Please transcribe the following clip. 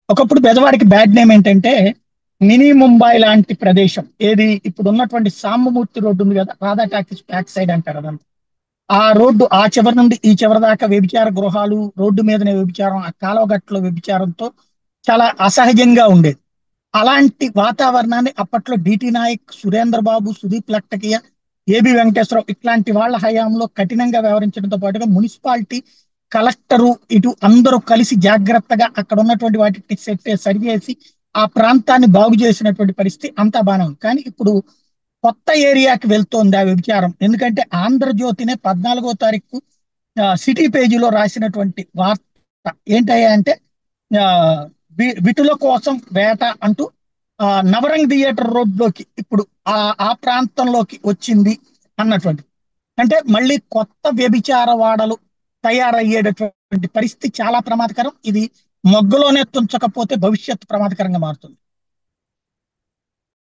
ఒకప్పుడు బెజవాడికి bad name ఏంటంటే మినీ ముంబై లాంటి ప్రదేశం ఏది ఇప్పుడు ఉన్నటువంటి సాంబమూర్తి రోడ్డు ఉంది కదా రాధా టాకీస్ బ్యాక్ సైడ్ అంటారు అదంతా ఆ రోడ్డు ఆ చివరి నుండి ఈ చివరి దాకా వ్యభిచార గృహాలు రోడ్డు మీదనే వ్యభిచారం ఆ కాలువగట్లో వ్యభిచారంతో చాలా అసహజంగా ఉండేది అలాంటి వాతావరణాన్ని అప్పట్లో డిటి నాయక్ సురేంద్ర బాబు సుదీప్ లట్టకియ ఏబి వెంకటేశ్వరరావు ఇట్లాంటి వాళ్ళ హయాంలో కఠినంగా వ్యవహరించడంతో పాటుగా మున్సిపాలిటీ కలెక్టరు ఇటు అందరూ కలిసి జాగ్రత్తగా అక్కడ ఉన్నటువంటి వాటిని సెట్ సరిచేసి ఆ ప్రాంతాన్ని బాగు చేసినటువంటి పరిస్థితి అంతా బాగానే ఉంది కానీ ఇప్పుడు కొత్త ఏరియాకి వెళ్తోంది ఆ వ్యభిచారం ఎందుకంటే ఆంధ్రజ్యోతినే పద్నాలుగో తారీఖు ఆ, సిటీ పేజీలో రాసినటువంటి వార్త ఏంటయ్యా అంటే ఆ, వి- విటుల కోసం వేట అంటూ ఆ, నవరంగ్ థియేటర్ రోడ్లోకి ఇప్పుడు ఆ ఆ ప్రాంతంలోకి వచ్చింది అన్నటువంటి అంటే మళ్ళీ కొత్త వ్యభిచార వాడలు తయారయ్యేటటువంటి పరిస్థితి చాలా ప్రమాదకరం ఇది మొగ్గలోనే తుంచకపోతే భవిష్యత్తు ప్రమాదకరంగా మారుతుంది